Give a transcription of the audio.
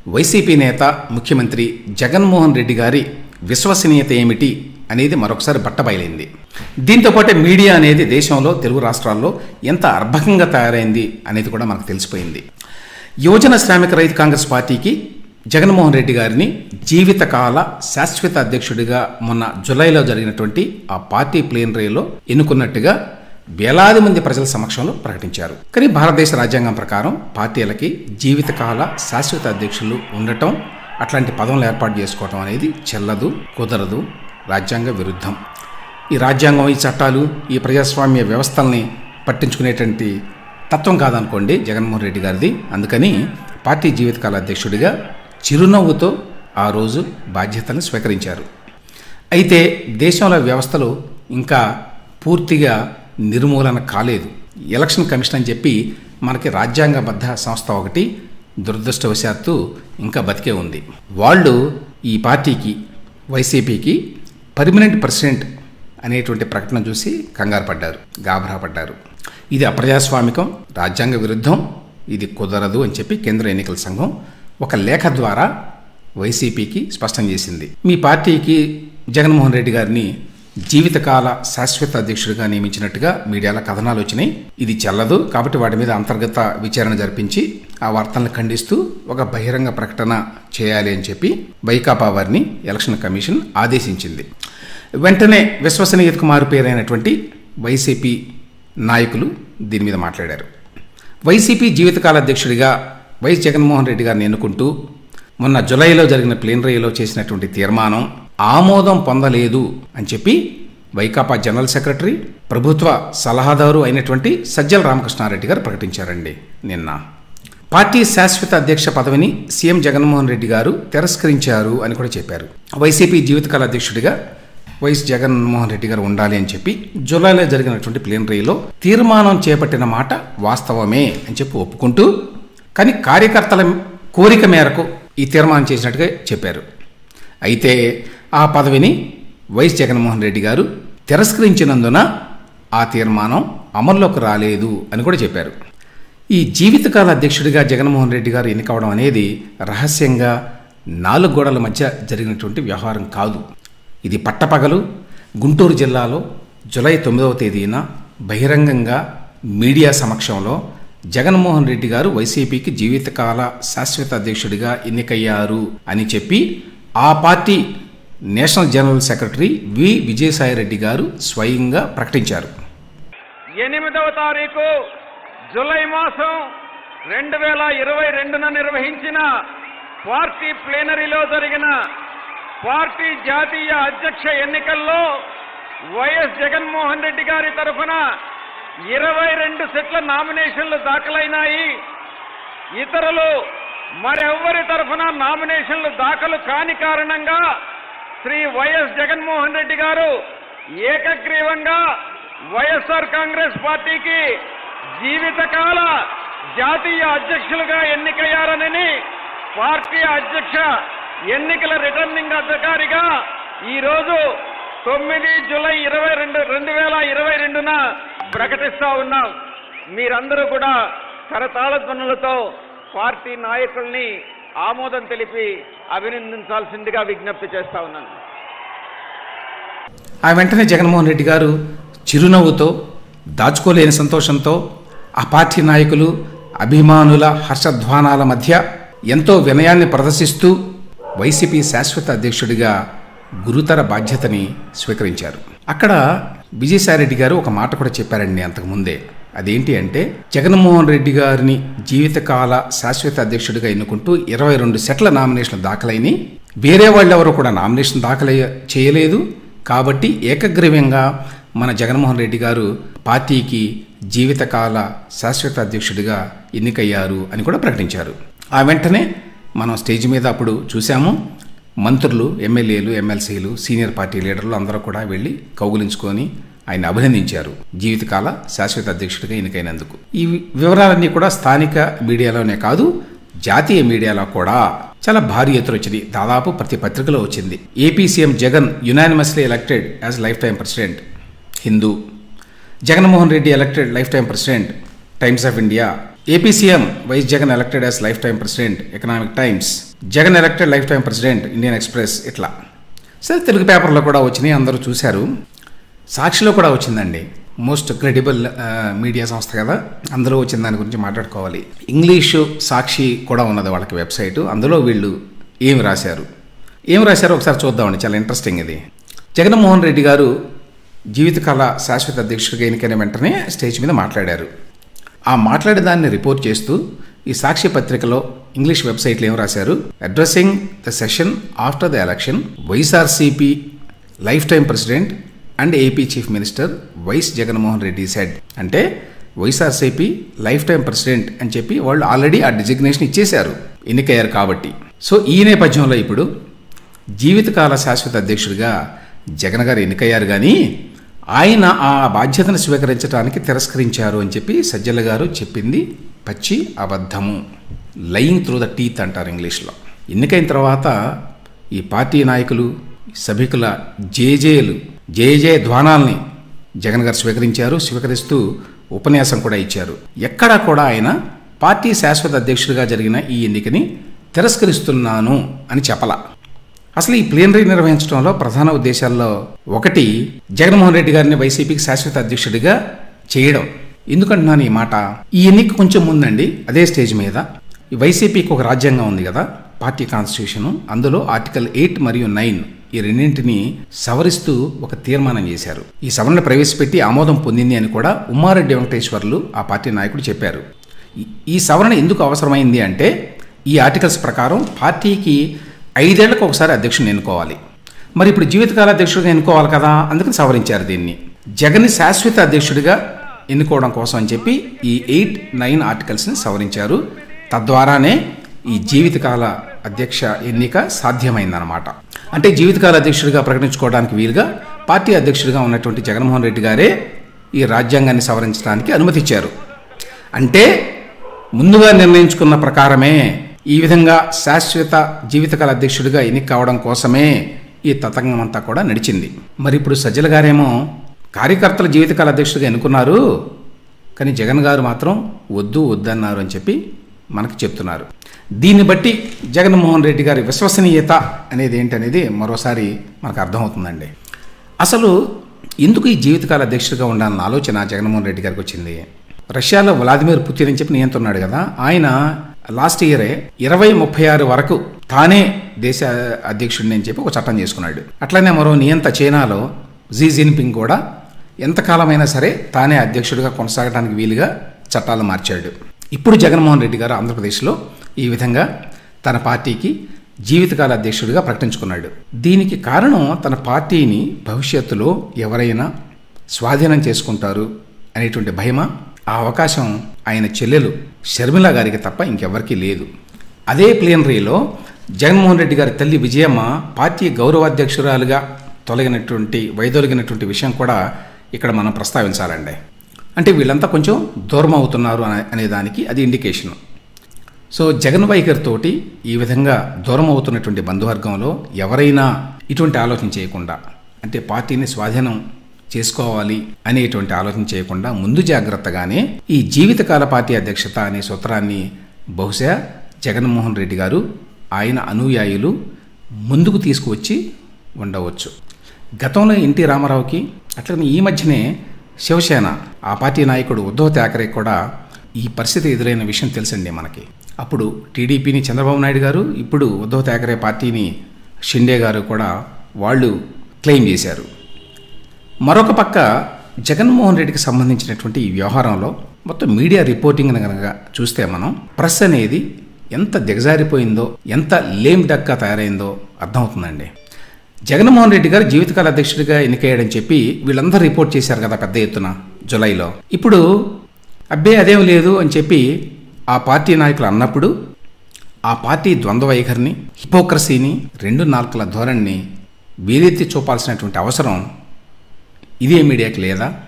YCP నేత ముఖ్యమంత్రి జగన్మోహన్ రెడ్డి గారి విశ్వసనీయత ఏమిటి అనేది మరొకసారి బట్టబయలైంది దీంతోపాటే మీడియా అనేది దేశంలో తెలుగు రాష్ట్రాల్లో ఎంత అర్భకంగా తయారైంది అనేది కూడా మనకు తెలిసిపోయింది యువజన శ్రామిక రైతు కాంగ్రెస్ పార్టీకి జగన్మోహన్ రెడ్డి గారిని జీవితకాల శాశ్వత అధ్యక్షుడిగా మొన్న జులైలో జరిగినటువంటి ఆ పార్టీ ప్లేనరీలో ఎన్నుకున్నట్టుగా వేలాది మంది ప్రజల సమక్షంలో ప్రకటించారు కానీ భారతదేశ రాజ్యాంగం ప్రకారం పార్టీలకి జీవితకాల శాశ్వత అధ్యక్షులు ఉండటం అట్లాంటి పదవులు ఏర్పాటు చేసుకోవటం అనేది చెల్లదు కుదరదు రాజ్యాంగ విరుద్ధం ఈ రాజ్యాంగం ఈ చట్టాలు ఈ ప్రజాస్వామ్య వ్యవస్థల్ని పట్టించుకునేటువంటి తత్వం కాదనుకోండి జగన్మోహన్ రెడ్డి గారిది అందుకని పార్టీ జీవితకాల అధ్యక్షుడిగా చిరునవ్వుతో ఆ రోజు బాధ్యతలను స్వీకరించారు అయితే దేశంలో వ్యవస్థలు ఇంకా పూర్తిగా నిర్మూలన కాలేదు ఎలక్షన్ కమిషన్ అని చెప్పి మనకి రాజ్యాంగబద్ధ సంస్థ ఒకటి దురదృష్టవశాత్తు ఇంకా బతికే ఉంది వాళ్ళు ఈ పార్టీకి వైసీపీకి పర్మనెంట్ ప్రెసిడెంట్ అనేటువంటి ప్రకటన చూసి కంగారు పడ్డారు గాబరా పడ్డారు ఇది అప్రజాస్వామికం రాజ్యాంగ విరుద్ధం ఇది కుదరదు అని చెప్పి కేంద్ర ఎన్నికల సంఘం ఒక లేఖ ద్వారా వైసీపీకి స్పష్టం చేసింది మీ పార్టీకి జగన్మోహన్ రెడ్డి గారిని జీవితకాల శాశ్వత అధ్యక్షుడిగా నియమించినట్టుగా మీడియాలో కథనాలు వచ్చినాయి ఇది చెల్లదు కాబట్టి వాటి మీద అంతర్గత విచారణ జరిపించి ఆ వార్తలను ఖండిస్తూ ఒక బహిరంగ ప్రకటన చేయాలి అని చెప్పి వైకాపా వారిని ఎలక్షన్ కమిషన్ ఆదేశించింది వెంటనే విశ్వసనీయతకు మారుపేరైనటువంటి వైసీపీ నాయకులు దీని మీద మాట్లాడారు వైసీపీ జీవితకాల అధ్యక్షుడిగా వైఎస్ జగన్మోహన్ రెడ్డి గారిని ఎన్నుకుంటూ మొన్న జులైలో జరిగిన ప్లీనరీలో చేసినటువంటి తీర్మానం ఆమోదం పొందలేదు అని చెప్పి వైకాపా జనరల్ సెక్రటరీ ప్రభుత్వ సలహాదారు అయినటువంటి సజ్జల రామకృష్ణారెడ్డి గారు ప్రకటించారండి నిన్న పార్టీ శాశ్వత అధ్యక్ష పదవిని సీఎం జగన్మోహన్ రెడ్డి గారు తిరస్కరించారు అని కూడా చెప్పారు వైసీపీ జీవితకాల అధ్యక్షుడిగా వైఎస్ జగన్మోహన్ రెడ్డి గారు ఉండాలి అని చెప్పి జూలైలో జరిగినటువంటి ప్లీనరీలో తీర్మానం చేపట్టిన మాట వాస్తవమే అని చెప్పి ఒప్పుకుంటూ కానీ కార్యకర్తల కోరిక మేరకు ఈ తీర్మానం చేసినట్టుగా చెప్పారు అయితే ఆ పదవిని వైఎస్ జగన్మోహన్ రెడ్డి గారు తిరస్కరించినందున ఆ తీర్మానం అమల్లోకి రాలేదు అని కూడా చెప్పారు ఈ జీవితకాల అధ్యక్షుడిగా జగన్మోహన్ రెడ్డి గారు ఎన్నికవడం అనేది రహస్యంగా నాలుగు గోడల మధ్య జరిగినటువంటి వ్యవహారం కాదు ఇది పట్టపగలు గుంటూరు జిల్లాలో జులై తొమ్మిదవ తేదీన బహిరంగంగా మీడియా సమక్షంలో జగన్మోహన్ రెడ్డి గారు వైసీపీకి జీవితకాల శాశ్వత అధ్యక్షుడిగా ఎన్నికయ్యారు అని చెప్పి ఆ పార్టీ national general secretary V Vijayasai Reddy గారు స్వయంగా ప్రకటించారు ఎనిమిదవ తారీఖు జూలై మాసం రెండు వేల ఇరవై రెండున నిర్వహించిన పార్టీ ప్లేనరీలో జరిగిన పార్టీ జాతీయ అధ్యక్ష ఎన్నికల్లో వైఎస్ జగన్మోహన్ రెడ్డి గారి తరఫున ఇరవై రెండు సెట్ల నామినేషన్లు దాఖలైనాయి ఇతరులు మరెవ్వరి తరఫున నామినేషన్లు దాఖలు కాని కారణంగా శ్రీ వైఎస్ జగన్మోహన్ రెడ్డి గారు ఏకగ్రీవంగా వైఎస్ఆర్ కాంగ్రెస్ పార్టీకి జీవితకాల జాతీయ అధ్యక్షులుగా ఎన్నికయ్యారనని పార్టీ అధ్యక్ష ఎన్నికల రిటర్నింగ్ అధికారిగా ఈరోజు తొమ్మిది జూలై ఇరవై రెండు రెండు వేల ఇరవై రెండున ప్రకటిస్తా ఉన్నాం మీరందరూ కూడా కరతాళ ధ్వనులతో పార్టీ నాయకుల్ని ఆమోదం తెలిపి అభినందించాల్సిందిగా విజ్ఞప్తి చేస్తా ఉన్నాను ఆ వెంటనే జగన్మోహన్ రెడ్డి గారు చిరునవ్వుతో దాచుకోలేని సంతోషంతో ఆ పార్టీ నాయకులు అభిమానుల హర్షధ్వానాల మధ్య ఎంతో వినయాన్ని ప్రదర్శిస్తూ వైసీపీ శాశ్వత అధ్యక్షుడిగా గురుతర బాధ్యతని స్వీకరించారు అక్కడ విజయసాయిరెడ్డి గారు ఒక మాట కూడా చెప్పారండి అంతకుముందే అదేంటి అంటే జగన్మోహన్ రెడ్డి గారిని జీవితకాల శాశ్వత అధ్యక్షుడిగా ఎన్నుకుంటూ ఇరవై రెండు సెట్ల నామినేషన్లు దాఖలైనవి వేరే వాళ్ళెవరూ కూడా నామినేషన్ దాఖలు చేయలేదు కాబట్టి ఏకగ్రీవంగా మన జగన్మోహన్ రెడ్డి గారు పార్టీకి జీవితకాల శాశ్వత అధ్యక్షుడిగా ఎన్నికయ్యారు అని కూడా ప్రకటించారు ఆ వెంటనే మనం స్టేజ్ మీద అప్పుడు చూసాము మంత్రులు ఎమ్మెల్యేలు ఎమ్మెల్సీలు సీనియర్ పార్టీ లీడర్లు అందరూ కూడా వెళ్ళి కౌగులించుకొని ఆయన అభినందించారు జీవితకాల శాశ్వత అధ్యక్షుడిగా ఎన్నికైనందుకు ఈ వివరాలన్నీ కూడా స్థానిక మీడియాలోనే కాదు జాతీయ మీడియాలో కూడా చాలా భారీ ఎత్తున వచ్చింది దాదాపు ప్రతి పత్రికలో వచ్చింది AP CM Jagan unanimously elected as life time president Hindu Jaganmohan Reddy elected life time president Times of India AP CM Y S Jagan elected as life time president Economic Times Jagan elected life time president Indian Express ఇట్లా సరే తెలుగు పేపర్లో కూడా వచ్చినాయి అందరూ చూశారు సాక్షిలో కూడా వచ్చిందండి మోస్ట్ క్రెడిబుల్ మీడియా సంస్థ కదా అందులో వచ్చిన దాని గురించి మాట్లాడుకోవాలి ఇంగ్లీషు సాక్షి కూడా ఉన్నది వాళ్ళకి వెబ్సైట్ అందులో వీళ్ళు ఏమి రాశారు ఏం రాశారో ఒకసారి చూద్దామండి చాలా ఇంట్రెస్టింగ్ ఇది జగన్మోహన్ రెడ్డి గారు జీవితకాల శాశ్వత అధ్యక్షుడిగా ఎన్నికైన వెంటనే స్టేజ్ మీద మాట్లాడారు ఆ మాట్లాడే దాన్ని రిపోర్ట్ చేస్తూ ఈ సాక్షి పత్రికలో ఇంగ్లీష్ వెబ్సైట్లో ఏం రాశారు addressing the session after the election YSRCP life time president and AP chief minister Y S Jaganmohan Reddy said అంటే వైఎస్ఆర్సీపీ లైఫ్ టైం ప్రెసిడెంట్ అని చెప్పి వాళ్ళు ఆల్రెడీ ఆ డిజిగ్నేషన్ ఇచ్చేశారు ఎన్నికయ్యారు కాబట్టి సో ఈ నేపథ్యంలో ఇప్పుడు జీవితకాల శాశ్వత అధ్యక్షుడిగా జగన్ గారు ఎన్నికయ్యారు కానీ ఆయన ఆ బాధ్యతను స్వీకరించడానికి తిరస్కరించారు అని చెప్పి సజ్జల గారు చెప్పింది పచ్చి అబద్ధము లయింగ్ త్రూ ద టీత్ అంటారు ఇంగ్లీష్లో ఎన్నికైన తర్వాత ఈ పార్టీ నాయకులు సభికుల జేజేలు జేజే ధ్వానాల్ని జగన్ గారు స్వీకరించారు స్వీకరిస్తూ ఉపన్యాసం కూడా ఇచ్చారు ఎక్కడా కూడా ఆయన పార్టీ శాశ్వత అధ్యక్షుడిగా జరిగిన ఈ ఎన్నికని తిరస్కరిస్తున్నాను అని చెప్పల అసలు ఈ ప్లీనరీ నిర్వహించడంలో ప్రధాన ఉద్దేశాల్లో ఒకటి జగన్మోహన్ రెడ్డి గారిని వైసీపీకి శాశ్వత అధ్యక్షుడిగా చేయడం ఎందుకంటున్నాను ఈ మాట ఈ ఎన్నిక కొంచెం ముందండి అదే స్టేజ్ మీద ఈ వైసీపీకి ఒక రాజ్యాంగం ఉంది కదా పార్టీ కాన్స్టిట్యూషన్ అందులో ఆర్టికల్ ఎయిట్ మరియు నైన్ ఈ రెండింటిని సవరిస్తూ ఒక తీర్మానం చేశారు ఈ సవరణ ప్రవేశపెట్టి ఆమోదం పొందింది అని కూడా ఉమ్మారెడ్డి వెంకటేశ్వర్లు ఆ పార్టీ నాయకుడు చెప్పారు ఈ- ఈ సవరణ ఎందుకు అవసరమైంది అంటే ఈ ఆర్టికల్స్ ప్రకారం పార్టీకి ఐదేళ్లకు ఒకసారి అధ్యక్షుని ఎన్నుకోవాలి మరి ఇప్పుడు జీవితకాల అధ్యక్షుడిగా ఎన్నుకోవాలి కదా అందుకని సవరించారు దీన్ని జగన్ని శాశ్వత అధ్యక్షుడిగా ఎన్నుకోవడం కోసం అని చెప్పి ఈ ఎయిట్ నైన్ ఆర్టికల్స్ని సవరించారు తద్వారానే ఈ జీవితకాల అధ్యక్ష ఎన్నిక సాధ్యమైందన్నమాట అంటే జీవితకాల అధ్యక్షుడిగా ప్రకటించుకోవడానికి వీలుగా పార్టీ అధ్యక్షుడిగా ఉన్నటువంటి జగన్మోహన్ రెడ్డి గారే ఈ రాజ్యాంగాన్ని సవరించడానికి అనుమతిచ్చారు అంటే ముందుగా నిర్ణయించుకున్న ప్రకారమే ఈ విధంగా శాశ్వత జీవితకాల అధ్యక్షుడిగా ఎన్నిక కావడం కోసమే ఈ తతంగం అంతా కూడా నడిచింది మరి ఇప్పుడు సజ్జల గారేమో కార్యకర్తల జీవితకాల అధ్యక్షుడిగా ఎన్నుకున్నారు కానీ జగన్ గారు మాత్రం వద్దు వద్దన్నారు అని చెప్పి మనకు చెప్తున్నారు దీన్ని బట్టి జగన్మోహన్ రెడ్డి గారి విశ్వసనీయత అనేది ఏంటనేది మరోసారి మనకు అర్థమవుతుందండి అసలు ఎందుకు ఈ జీవితకాల అధ్యక్షుడిగా ఉండాలన్న ఆలోచన జగన్మోహన్ రెడ్డి గారికి వచ్చింది రష్యాలో వ్లాదిమిర్ పుతిన్ అని చెప్పి నియంత్రణాడు కదా ఆయన లాస్ట్ ఇయరే ఇరవై ముప్పై ఆరు వరకు తానే దేశ అధ్యక్షుడిని అని చెప్పి ఒక చట్టం చేసుకున్నాడు అట్లనే మరో నియంత చైనాలో జీ జిన్పింగ్ కూడా ఎంతకాలమైనా సరే తానే అధ్యక్షుడిగా కొనసాగడానికి వీలుగా చట్టాలు మార్చాడు ఇప్పుడు జగన్మోహన్ రెడ్డి గారు ఆంధ్రప్రదేశ్లో ఈ విధంగా తన పార్టీకి జీవితకాల అధ్యక్షుడిగా ప్రకటించుకున్నాడు దీనికి కారణం తన పార్టీని భవిష్యత్తులో ఎవరైనా స్వాధీనం చేసుకుంటారు అనేటువంటి భయమా ఆ అవకాశం ఆయన చెల్లెలు షర్మిల గారికి తప్ప ఇంకెవ్వరికీ లేదు అదే ప్లేనరీలో జగన్మోహన్ రెడ్డి గారి తల్లి విజయమ్మ పార్టీ గౌరవాధ్యక్షురాలుగా తొలగినటువంటి వైదొలిగినటువంటి విషయం కూడా ఇక్కడ మనం ప్రస్తావించాలండి అంటే వీళ్ళంతా కొంచెం దూరం అవుతున్నారు అనే అనే దానికి అది ఇండికేషన్ సో జగన్ వైఖరితోటి ఈ విధంగా దూరం అవుతున్నటువంటి బంధువర్గంలో ఎవరైనా ఇటువంటి ఆలోచన చేయకుండా అంటే పార్టీని స్వాధీనం చేసుకోవాలి అనేటువంటి ఆలోచన చేయకుండా ముందు జాగ్రత్తగానే ఈ జీవితకాల పార్టీ అధ్యక్షత అనే సూత్రాన్ని బహుశా జగన్మోహన్ రెడ్డి గారు ఆయన అనుయాయులు ముందుకు తీసుకువచ్చి ఉండవచ్చు గతంలో ఎన్టీ రామారావుకి అట్లనే ఈ మధ్యనే శివసేన ఆ పార్టీ నాయకుడు ఉద్ధవ్ థాకరే కూడా ఈ పరిస్థితి ఎదురైన విషయం తెలుసండి మనకి అప్పుడు టీడీపీని చంద్రబాబు నాయుడు గారు ఇప్పుడు ఉద్ధవ్ థాకరే పార్టీని షిండే గారు కూడా వాళ్ళు క్లెయిమ్ చేశారు మరొక పక్క జగన్మోహన్ రెడ్డికి సంబంధించినటువంటి ఈ వ్యవహారంలో మొత్తం మీడియా రిపోర్టింగ్ కనుక చూస్తే మనం ప్రెస్ అనేది ఎంత దిగజారిపోయిందో ఎంత లేమ్ డక్గా తయారైందో అర్థమవుతుందండి జగన్మోహన్ రెడ్డి గారు జీవితకాల అధ్యక్షుడిగా ఎన్నికయ్యాడని చెప్పి వీళ్ళందరూ రిపోర్ట్ చేశారు కదా పెద్ద ఎత్తున జులైలో ఇప్పుడు అబ్బే అదేం లేదు అని చెప్పి ఆ పార్టీ నాయకులు అన్నప్పుడు ఆ పార్టీ ద్వంద్వ వైఖరిని హిపోక్రసీని రెండు నాలుకల ధోరణిని వేలెత్తి చూపాల్సినటువంటి అవసరం ఇదే మీడియాకి లేదా